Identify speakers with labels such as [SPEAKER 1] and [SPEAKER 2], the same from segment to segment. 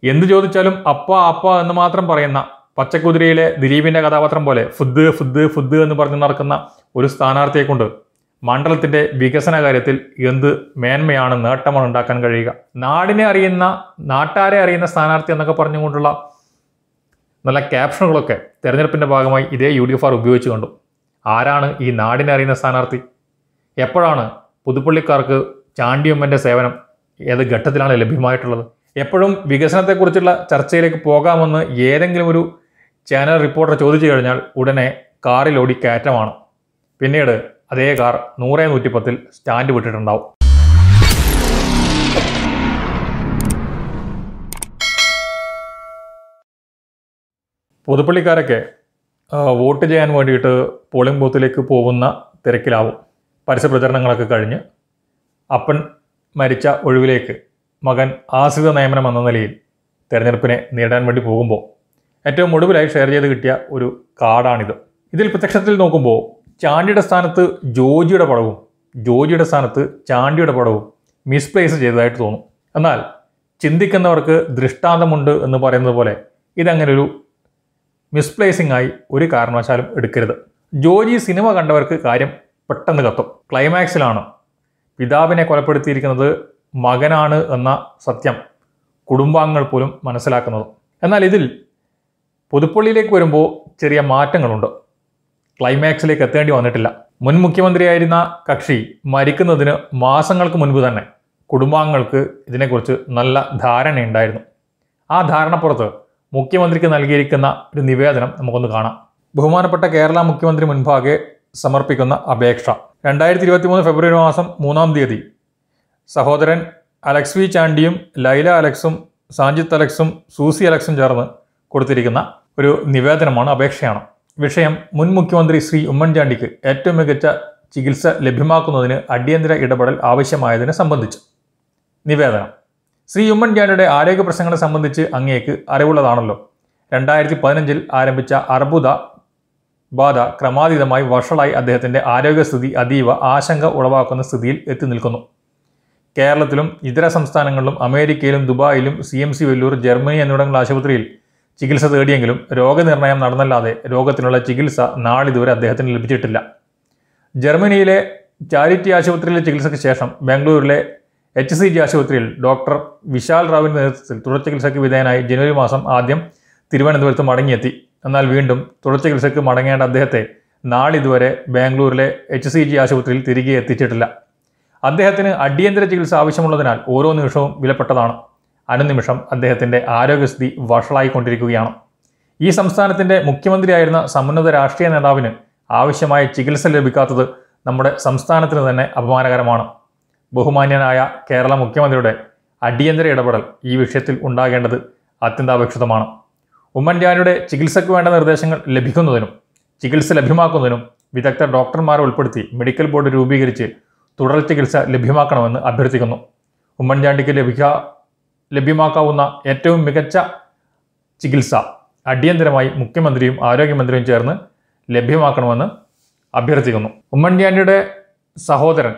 [SPEAKER 1] എന്ത് ചോദിച്ചാലും അപ്പ അപ്പ എന്ന് മാത്രം പറയുന്ന പച്ചക്കുതിരയിലെ ദിലീപിന്റെ കഥാപാത്രം പോലെ ഫുദ് ഫുദ് ഫുദ് എന്ന് പറഞ്ഞ് നടക്കുന്ന ഒരു സ്ഥാനാർത്ഥിയെ കൊണ്ട് മണ്ഡലത്തിന്റെ വികസന കാര്യത്തിൽ എന്ത് മേന്മയാണ് നേട്ടമാണ് ഉണ്ടാക്കാൻ കഴിയുക നാടിനെ അറിയുന്ന നാട്ടാരെ അറിയുന്ന സ്ഥാനാർത്ഥി എന്നൊക്കെ പറഞ്ഞുകൊണ്ടുള്ള നല്ല ക്യാപ്ഷനുകളൊക്കെ തെരഞ്ഞെടുപ്പിന്റെ ഭാഗമായി ഇതേ യു ഡി എഫ് ആർ ഉപയോഗിച്ചു കണ്ടു ആരാണ് ഈ നാടിനെ അറിയുന്ന സ്ഥാനാർത്ഥി എപ്പോഴാണ് പുതുപ്പള്ളിക്കാർക്ക് ചാണ്ടിയമ്മൻ്റെ സേവനം ഏത് ഘട്ടത്തിലാണ് ലഭ്യമായിട്ടുള്ളത് എപ്പോഴും വികസനത്തെക്കുറിച്ചുള്ള ചർച്ചയിലേക്ക് പോകാമെന്ന് ഏതെങ്കിലും ഒരു ചാനൽ റിപ്പോർട്ടർ ചോദിച്ചു കഴിഞ്ഞാൽ ഉടനെ കാറിലോടി കയറ്റമാണ് പിന്നീട് അതേ കാർ നൂറേ നൂറ്റിപ്പത്തിൽ സ്റ്റാൻഡ് വിട്ടിട്ടുണ്ടാവും പുതുപ്പള്ളിക്കാരൊക്കെ ആ, വോട്ട് ചെയ്യാൻ വേണ്ടിയിട്ട് പോളിംഗ് ബൂത്തിലേക്ക് പോകുന്ന തിരക്കിലാവും പരസ്യ പ്രചരണങ്ങളൊക്കെ കഴിഞ്ഞ് അപ്പൻ മരിച്ച ഒഴിവിലേക്ക് മകൻ ആശ്രിത നിയമനം എന്ന നിലയിൽ തെരഞ്ഞെടുപ്പിനെ നേടാൻ വേണ്ടി പോകുമ്പോൾ ഏറ്റവും ഒടുവിലായി ഷെയർ ചെയ്ത് കിട്ടിയ ഒരു കാർഡാണിത് ഇതിൽ പ്രത്യക്ഷത്തിൽ നോക്കുമ്പോൾ ചാണ്ടിയുടെ സ്ഥാനത്ത് ജോജിയുടെ പടവും ജോജിയുടെ സ്ഥാനത്ത് ചാണ്ടിയുടെ പടവും മിസ്പ്ലേസ് ചെയ്തതായിട്ട് തോന്നും എന്നാൽ ചിന്തിക്കുന്നവർക്ക് ദൃഷ്ടാന്തമുണ്ട് എന്ന് പറയുന്നത് പോലെ ഇതങ്ങനെ ഒരു മിസ്പ്ലേസിംഗ് ആയി ഒരു കാരണവശാലും എടുക്കരുത് ജോജി സിനിമ കണ്ടവർക്ക് കാര്യം പെട്ടെന്ന് കത്തും ക്ലൈമാക്സിലാണ് പിതാവിനെ കൊലപ്പെടുത്തിയിരിക്കുന്നത് മകനാണ് എന്ന സത്യം കുടുംബാംഗങ്ങൾ പോലും മനസ്സിലാക്കുന്നത് എന്നാൽ ഇതിൽ പുതുപ്പള്ളിയിലേക്ക് വരുമ്പോൾ ചെറിയ മാറ്റങ്ങളുണ്ട് ക്ലൈമാക്സിലേക്ക് എത്തേണ്ടി വന്നിട്ടില്ല മുൻ മുഖ്യമന്ത്രിയായിരുന്ന കക്ഷി മരിക്കുന്നതിന് മാസങ്ങൾക്ക് മുൻപ് തന്നെ കുടുംബാംഗങ്ങൾക്ക് ഇതിനെക്കുറിച്ച് നല്ല ധാരണയുണ്ടായിരുന്നു ആ ധാരണപ്പുറത്ത് മുഖ്യമന്ത്രിക്ക് നൽകിയിരിക്കുന്ന ഒരു നിവേദനം നമുക്കൊന്ന് കാണാം ബഹുമാനപ്പെട്ട കേരള മുഖ്യമന്ത്രി മുൻപാകെ സമർപ്പിക്കുന്ന അപേക്ഷ രണ്ടായിരത്തി ഇരുപത്തി മൂന്ന് ഫെബ്രുവരി മാസം മൂന്നാം തീയതി സഹോദരൻ അലക്സ് വി ചാണ്ടിയും ലൈല അലക്സും സാഞ്ചിത്ത് അലക്സും സൂസി അലക്സും ചേർന്ന് കൊടുത്തിരിക്കുന്ന ഒരു നിവേദനമാണ് അപേക്ഷയാണ് വിഷയം മുൻ മുഖ്യമന്ത്രി ശ്രീ ഉമ്മൻചാണ്ടിക്ക് ഏറ്റവും മികച്ച ചികിത്സ ലഭ്യമാക്കുന്നതിന് അടിയന്തര ഇടപെടൽ ആവശ്യമായതിനെ സംബന്ധിച്ച് നിവേദനം ശ്രീ ഉമ്മൻചാണ്ടിയുടെ ആരോഗ്യ പ്രശ്നങ്ങളെ സംബന്ധിച്ച് അങ്ങേക്ക് അറിവുള്ളതാണല്ലോ രണ്ടായിരത്തി പതിനഞ്ചിൽ ആരംഭിച്ച അർബുദ ബാധ ക്രമാതീതമായി വഷളായി അദ്ദേഹത്തിന്റെ ആരോഗ്യസ്ഥിതി അതീവ ആശങ്ക ഉളവാക്കുന്ന സ്ഥിതിയിൽ എത്തി നിൽക്കുന്നു കേരളത്തിലും ഇതര സംസ്ഥാനങ്ങളിലും അമേരിക്കയിലും ദുബായിലും C M C Vellore Germany എന്നിവിടങ്ങളിലെ ആശുപത്രിയിൽ ചികിത്സ തേടിയെങ്കിലും രോഗനിർണയം നടന്നല്ലാതെ രോഗത്തിനുള്ള ചികിത്സ നാളിതുവരെ അദ്ദേഹത്തിന് ലഭിച്ചിട്ടില്ല ജർമ്മനിയിലെ ചാരിറ്റി ആശുപത്രിയിലെ ചികിത്സയ്ക്ക് ശേഷം ബാംഗ്ലൂരിലെ എച്ച് സി ജി ആശുപത്രിയിൽ ഡോക്ടർ വിശാൽ റാവിൻ്റെ നേതൃത്വത്തിൽ തുടർ ചികിത്സയ്ക്ക് വിധേയനായി ജനുവരി മാസം ആദ്യം തിരുവനന്തപുരത്ത് മടങ്ങിയെത്തി എന്നാൽ വീണ്ടും തുടർ ചികിത്സയ്ക്ക് മടങ്ങേണ്ട അദ്ദേഹത്തെ നാളിതുവരെ ബാംഗ്ലൂരിലെ എച്ച് സി ജി ആശുപത്രിയിൽ തിരികെ എത്തിച്ചിട്ടില്ല അദ്ദേഹത്തിന് അടിയന്തര ചികിത്സ ആവശ്യമുള്ളതിനാൽ ഓരോ നിമിഷവും വിലപ്പെട്ടതാണ് അനുനിമിഷം അദ്ദേഹത്തിൻ്റെ ആരോഗ്യസ്ഥിതി വഷളായിക്കൊണ്ടിരിക്കുകയാണ് ഈ സംസ്ഥാനത്തിൻ്റെ മുഖ്യമന്ത്രിയായിരുന്ന സമുന്നത രാഷ്ട്രീയ നേതാവിന് ആവശ്യമായ ചികിത്സ ലഭിക്കാത്തത് നമ്മുടെ സംസ്ഥാനത്തിന് തന്നെ അപമാനകരമാണ് ബഹുമാന്യനായ കേരള മുഖ്യമന്ത്രിയുടെ അടിയന്തര ഇടപെടൽ ഈ വിഷയത്തിൽ ഉണ്ടാകേണ്ടത് അത്യന്താപേക്ഷിതമാണ് ഉമ്മൻചാണ്ടിയുടെ ചികിത്സയ്ക്ക് വേണ്ട നിർദ്ദേശങ്ങൾ ലഭിക്കുന്നതിനും ചികിത്സ ലഭ്യമാക്കുന്നതിനും വിദഗ്ധ ഡോക്ടർമാരെ ഉൾപ്പെടുത്തി മെഡിക്കൽ ബോർഡ് രൂപീകരിച്ച് തുടർ ചികിത്സ ലഭ്യമാക്കണമെന്ന് അഭ്യർത്ഥിക്കുന്നു ഉമ്മൻചാണ്ടിക്ക് ലഭിക്കാ ലഭ്യമാക്കാവുന്ന ഏറ്റവും മികച്ച ചികിത്സ അടിയന്തരമായി മുഖ്യമന്ത്രിയും ആരോഗ്യമന്ത്രിയും ചേർന്ന് ലഭ്യമാക്കണമെന്ന് അഭ്യർത്ഥിക്കുന്നു ഉമ്മൻചാണ്ടിയുടെ സഹോദരൻ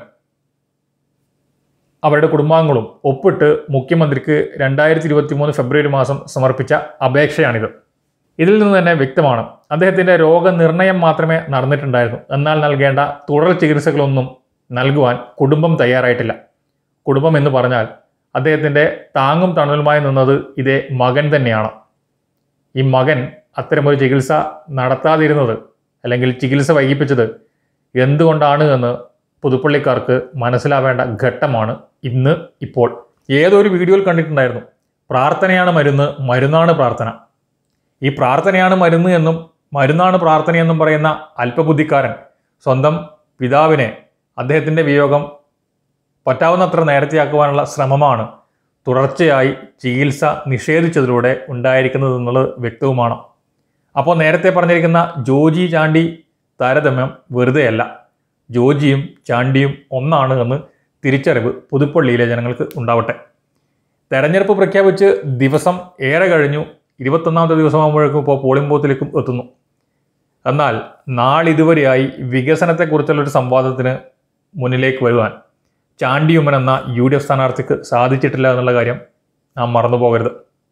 [SPEAKER 1] അവരുടെ കുടുംബാംഗങ്ങളും ഒപ്പിട്ട് മുഖ്യമന്ത്രിക്ക് രണ്ടായിരത്തി ഇരുപത്തി മൂന്ന് ഫെബ്രുവരി മാസം സമർപ്പിച്ച അപേക്ഷയാണിത് ഇതിൽ നിന്ന് തന്നെ വ്യക്തമാണ് അദ്ദേഹത്തിൻ്റെ രോഗനിർണയം മാത്രമേ നടന്നിട്ടുണ്ടായിരുന്നു എന്നാൽ നൽകേണ്ട തുടർ ചികിത്സകളൊന്നും നൽകുവാൻ കുടുംബം തയ്യാറായിട്ടില്ല കുടുംബം എന്ന് പറഞ്ഞാൽ അദ്ദേഹത്തിൻ്റെ താങ്ങും തണലുമായി നിന്നത് ഇതേ മകൻ തന്നെയാണ് ഈ മകൻ അത്തരമൊരു ചികിത്സ നടത്താതിരുന്നത് അല്ലെങ്കിൽ ചികിത്സ വൈകിപ്പിച്ചത് എന്തുകൊണ്ടാണ് എന്ന് പുതുപ്പള്ളിക്കാർക്ക് മനസ്സിലാവേണ്ട ഘട്ടമാണ് ഇന്ന് ഇപ്പോൾ ഏതൊരു വീഡിയോയിൽ കണ്ടിട്ടുണ്ടായിരുന്നു പ്രാർത്ഥനയാണ് മരുന്ന് മരുന്നാണ് പ്രാർത്ഥന ഈ പ്രാർത്ഥനയാണ് മരുന്ന് എന്നും മരുന്നാണ് പ്രാർത്ഥനയെന്നും പറയുന്ന അല്പബുദ്ധിക്കാരൻ സ്വന്തം പിതാവിനെ അദ്ദേഹത്തിൻ്റെ വിയോഗം പറ്റാവുന്നത്ര നേരത്തെയാക്കുവാനുള്ള ശ്രമമാണ് തുടർച്ചയായി ചികിത്സ നിഷേധിച്ചതിലൂടെ ഉണ്ടായിരിക്കുന്നതെന്നുള്ളത് വ്യക്തവുമാണ് അപ്പോൾ നേരത്തെ പറഞ്ഞിരിക്കുന്ന ജോജി ചാണ്ടി താരതമ്യം വെറുതെയല്ല ജോജിയും ചാണ്ടിയും ഒന്നാണ് എന്ന് തിരിച്ചറിവ് പുതുപ്പള്ളിയിലെ ജനങ്ങൾക്ക് ഉണ്ടാവട്ടെ തെരഞ്ഞെടുപ്പ് പ്രഖ്യാപിച്ച് ദിവസം ഏറെ കഴിഞ്ഞു ഇരുപത്തൊന്നാമത്തെ ദിവസമാകുമ്പോഴേക്കും ഇപ്പോൾ പോളിംഗ് ബൂത്തിലേക്കും എത്തുന്നു എന്നാൽ നാളിതുവരെയായി വികസനത്തെക്കുറിച്ചുള്ള ഒരു സംവാദത്തിന് മുന്നിലേക്ക് വരുവാൻ ചാണ്ടിയുമ്മൻ എന്ന യു ഡി എഫ് സ്ഥാനാർത്ഥിക്ക് സാധിച്ചിട്ടില്ല എന്നുള്ള കാര്യം നാം മറന്നു പോകരുത്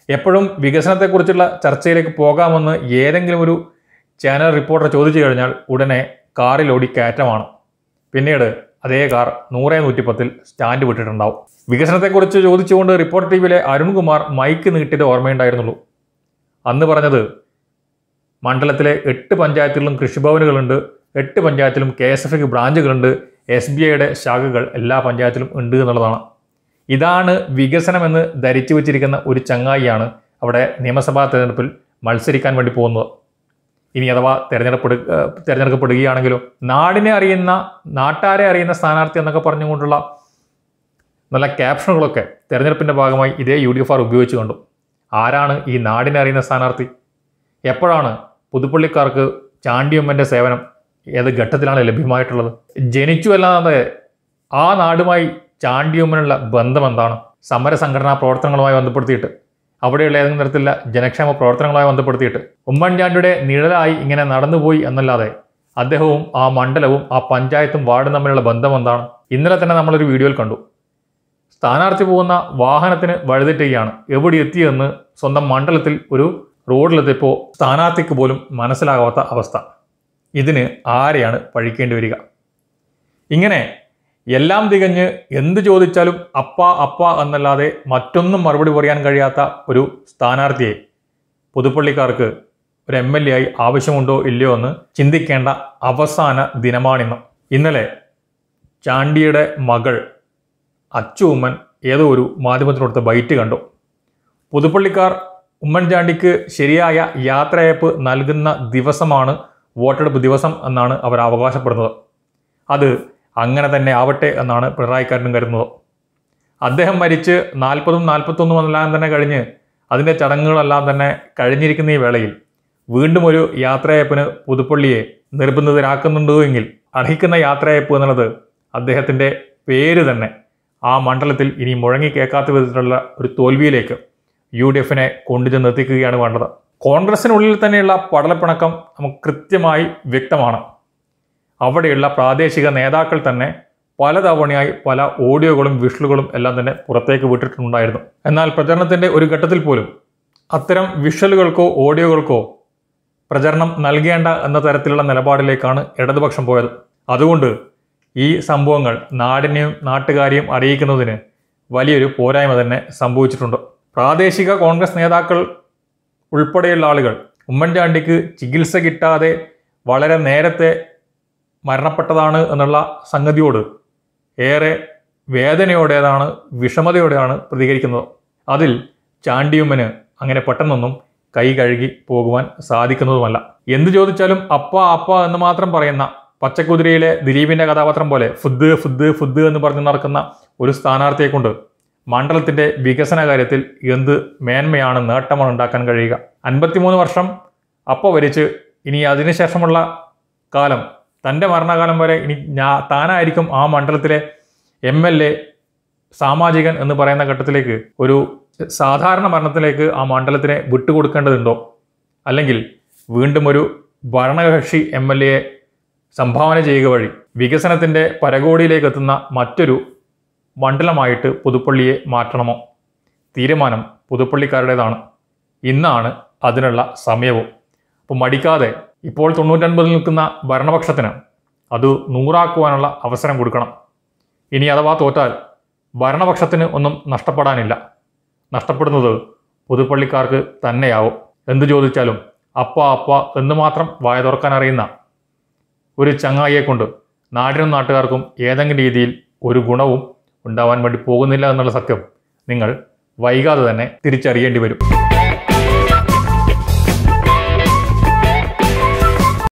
[SPEAKER 1] എപ്പോഴും വികസനത്തെക്കുറിച്ചുള്ള ചർച്ചയിലേക്ക് പോകാമെന്ന് ഏതെങ്കിലും ഒരു ചാനൽ റിപ്പോർട്ടർ ചോദിച്ചു കഴിഞ്ഞാൽ ഉടനെ കാറിലോടി കയറ്റമാണ് പിന്നീട് അതേ കാർ നൂറേ നൂറ്റിപ്പത്തിൽ സ്റ്റാൻഡ് വിട്ടിട്ടുണ്ടാവും വികസനത്തെക്കുറിച്ച് ചോദിച്ചുകൊണ്ട് റിപ്പോർട്ടർ ടി വിയിലെ അരുൺകുമാർ മൈക്ക് നീട്ടിയത് ഓർമ്മയുണ്ടായിരുന്നുള്ളൂ അന്ന് പറഞ്ഞത് മണ്ഡലത്തിലെ എട്ട് പഞ്ചായത്തുകളിലും കൃഷിഭവനുകളുണ്ട് എട്ട് പഞ്ചായത്തിലും കെ എസ് എഫ് ബ്രാഞ്ചുകളുണ്ട് എസ് ബി ഐയുടെ ശാഖകൾ എല്ലാ പഞ്ചായത്തിലും ഉണ്ട് എന്നുള്ളതാണ് ഇതാണ് വികസനമെന്ന് ധരിച്ചു വച്ചിരിക്കുന്ന ഒരു ചങ്ങായിയാണ് അവിടെ നിയമസഭാ തെരഞ്ഞെടുപ്പിൽ മത്സരിക്കാൻ വേണ്ടി പോകുന്നത് ഇനി അഥവാ തെരഞ്ഞെടുപ്പ് തിരഞ്ഞെടുക്കപ്പെടുകയാണെങ്കിലോ നാടിനെ അറിയുന്ന നാട്ടാരെ അറിയുന്ന സ്ഥാനാർത്ഥി എന്നൊക്കെ പറഞ്ഞുകൊണ്ടുള്ള നല്ല ക്യാപ്ഷനുകളൊക്കെ തെരഞ്ഞെടുപ്പിൻ്റെ ഭാഗമായി ഇതേ യു ഡി എഫ് ആർ ഉപയോഗിച്ച് കണ്ടു ആരാണ് ഈ നാടിനെ അറിയുന്ന സ്ഥാനാർത്ഥി എപ്പോഴാണ് പുതുപ്പള്ളിക്കാർക്ക് ചാണ്ടിയമ്മൻ്റെ സേവനം ഏത് ഘട്ടത്തിലാണ് ലഭ്യമായിട്ടുള്ളത് ജനിച്ചു അല്ലാതെ ആ നാടുമായി ചാണ്ടിയമ്മനുള്ള ബന്ധം എന്താണ് സമര സംഘടനാ പ്രവർത്തനങ്ങളുമായി ബന്ധപ്പെടുത്തിയിട്ട് അവിടെയുള്ള ഏതെങ്കിലും തരത്തിലുള്ള ജനക്ഷേമ പ്രവർത്തനങ്ങളുമായി ബന്ധപ്പെടുത്തിയിട്ട് ഉമ്മൻചാണ്ടിയുടെ നിഴലായി ഇങ്ങനെ നടന്നുപോയി എന്നല്ലാതെ അദ്ദേഹവും ആ മണ്ഡലവും ആ പഞ്ചായത്തും വാർഡും തമ്മിലുള്ള ബന്ധം എന്താണ് ഇന്നലെ തന്നെ നമ്മളൊരു വീഡിയോയിൽ കണ്ടു സ്ഥാനാർത്ഥി പോകുന്ന വാഹനത്തിന് വഴുതെറ്റുകയാണ് എവിടെ എത്തിയെന്ന് സ്വന്തം മണ്ഡലത്തിൽ ഒരു റോഡിലെത്തിയപ്പോൾ സ്ഥാനാർത്ഥിക്ക് പോലും മനസ്സിലാകാത്ത അവസ്ഥ ഇതിന് ആരെയാണ് പഴിക്കേണ്ടി വരിക ഇങ്ങനെ എല്ലാം തികഞ്ഞ് എന്ത് ചോദിച്ചാലും അപ്പ അപ്പ എന്നല്ലാതെ മറ്റൊന്നും മറുപടി പറയാൻ കഴിയാത്ത ഒരു സ്ഥാനാർത്ഥിയെ പുതുപ്പള്ളിക്കാർക്ക് ഒരു എം എൽ എ ആയി ആവശ്യമുണ്ടോ ഇല്ലയോ എന്ന് ചിന്തിക്കേണ്ട അവസാന ദിനമാണിന്ന് ഇന്നലെ ചാണ്ടിയുടെ മകൾ അച്ചു ഉമ്മൻ ഏതോ ഒരു മാധ്യമത്തിനടുത്ത് ബൈറ്റ് കണ്ടു പുതുപ്പള്ളിക്കാർ ഉമ്മൻചാണ്ടിക്ക് ശരിയായ യാത്രയയപ്പ് നൽകുന്ന ദിവസമാണ് വോട്ടെടുപ്പ് ദിവസം എന്നാണ് അവർ അവകാശപ്പെടുന്നത് അത് അങ്ങനെ തന്നെ ആവട്ടെ എന്നാണ് പിണറായിക്കാരനും കരുതുന്നത് അദ്ദേഹം മരിച്ച് നാൽപ്പതും നാൽപ്പത്തൊന്നും എല്ലാം തന്നെ കഴിഞ്ഞ് അതിൻ്റെ ചടങ്ങുകളെല്ലാം തന്നെ കഴിഞ്ഞിരിക്കുന്ന ഈ വേളയിൽ വീണ്ടും ഒരു യാത്രയയപ്പിന് പുതുപ്പള്ളിയെ നിർബന്ധിതരാക്കുന്നുണ്ടോ എങ്കിൽ അർഹിക്കുന്ന യാത്രയയപ്പ് എന്നുള്ളത് അദ്ദേഹത്തിൻ്റെ പേര് തന്നെ ആ മണ്ഡലത്തിൽ ഇനി മുഴങ്ങി കേൾക്കാത്ത വിധത്തിലുള്ള ഒരു തോൽവിയിലേക്ക് യു ഡി എഫിനെ കൊണ്ടുചെന്ന് എത്തിക്കുകയാണ് വേണ്ടത് കോൺഗ്രസിനുള്ളിൽ തന്നെയുള്ള പടലപ്പിണക്കം നമുക്ക് കൃത്യമായി വ്യക്തമാണ് അവിടെയുള്ള പ്രാദേശിക നേതാക്കൾ തന്നെ പലതവണയായി പല ഓഡിയോകളും വിഷ്വലുകളും എല്ലാം തന്നെ പുറത്തേക്ക് വിട്ടിട്ടുണ്ടായിരുന്നു എന്നാൽ പ്രചരണത്തിൻ്റെ ഒരു ഘട്ടത്തിൽ പോലും അത്തരം വിഷ്വലുകൾക്കോ ഓഡിയോകൾക്കോ പ്രചരണം നൽകേണ്ട എന്ന തരത്തിലുള്ള നിലപാടിലേക്കാണ് ഇടതുപക്ഷം പോയത് അതുകൊണ്ട് ഈ സംഭവങ്ങൾ നാടിനെയും നാട്ടുകാരെയും അറിയിക്കുന്നതിന് വലിയൊരു പോരായ്മ തന്നെ സംഭവിച്ചിട്ടുണ്ട് പ്രാദേശിക കോൺഗ്രസ് നേതാക്കൾ ഉൾപ്പെടെയുള്ള ആളുകൾ ഉമ്മൻചാണ്ടിക്ക് ചികിത്സ കിട്ടാതെ വളരെ നേരത്തെ മരണപ്പെട്ടതാണ് എന്നുള്ള സംഗതിയോട് ഏറെ വേദനയോടേതാണ് വിഷമതയോടെയാണ് പ്രതികരിക്കുന്നത് അതിൽ ചാണ്ടിയുമ്മന് അങ്ങനെ പെട്ടെന്നൊന്നും കൈ കഴുകി പോകുവാൻ സാധിക്കുന്നതുമല്ല എന്ത് ചോദിച്ചാലും അപ്പ അപ്പ എന്ന് മാത്രം പറയുന്ന പച്ചക്കുതിരയിലെ ദിലീപിന്റെ കഥാപാത്രം പോലെ ഫുദ് ഫുദ് ഫുദ് എന്ന് പറഞ്ഞ് നടക്കുന്ന ഒരു സ്ഥാനാർത്ഥിയെ കൊണ്ട് മണ്ഡലത്തിന്റെ വികസന കാര്യത്തിൽ എന്ത് മേന്മയാണ് നേട്ടമാണ് ഉണ്ടാക്കാൻ കഴിയുക അൻപത്തിമൂന്ന് വർഷം അപ്പോൾ ഭരിച്ച് ഇനി അതിനുശേഷമുള്ള കാലം തൻ്റെ മരണകാലം വരെ ഇനി ഞാ താനായിരിക്കും ആ മണ്ഡലത്തിലെ എം എൽ എ സാമാജികൻ എന്ന് പറയുന്ന ഘട്ടത്തിലേക്ക് ഒരു സാധാരണ മരണത്തിലേക്ക് ആ മണ്ഡലത്തിനെ വിട്ടുകൊടുക്കേണ്ടതുണ്ടോ അല്ലെങ്കിൽ വീണ്ടും ഒരു ഭരണകക്ഷി എം എൽ എയെ സംഭാവന ചെയ്യുക വഴി വികസനത്തിൻ്റെ പരകോടിയിലേക്ക് എത്തുന്ന മറ്റൊരു മണ്ഡലമായിട്ട് പുതുപ്പള്ളിയെ മാറ്റണമോ തീരുമാനം പുതുപ്പള്ളിക്കാരുടേതാണ് ഇന്നാണ് അതിനുള്ള സമയവും അപ്പോൾ മടിക്കാതെ ഇപ്പോൾ തൊണ്ണൂറ്റൊൻപതിൽ നിൽക്കുന്ന ഭരണപക്ഷത്തിന് അത് നൂറാക്കുവാനുള്ള അവസരം കൊടുക്കണം ഇനി അഥവാ തോറ്റാൽ ഭരണപക്ഷത്തിന് ഒന്നും നഷ്ടപ്പെടാനില്ല നഷ്ടപ്പെടുന്നത് പുതുപ്പള്ളിക്കാർക്ക് തന്നെയാവും എന്തു ചോദിച്ചാലും അപ്പ അപ്പ എന്ന് മാത്രം വായ തുറക്കാൻ അറിയുന്ന ഒരു ചങ്ങായിയെ കൊണ്ട് നാടിനും നാട്ടുകാർക്കും ഏതെങ്കിലും രീതിയിൽ ഒരു ഗുണവും ഉണ്ടാവാൻ വേണ്ടി പോകുന്നില്ല എന്നുള്ള സത്യം നിങ്ങൾ വൈകാതെ തന്നെ തിരിച്ചറിയേണ്ടി വരും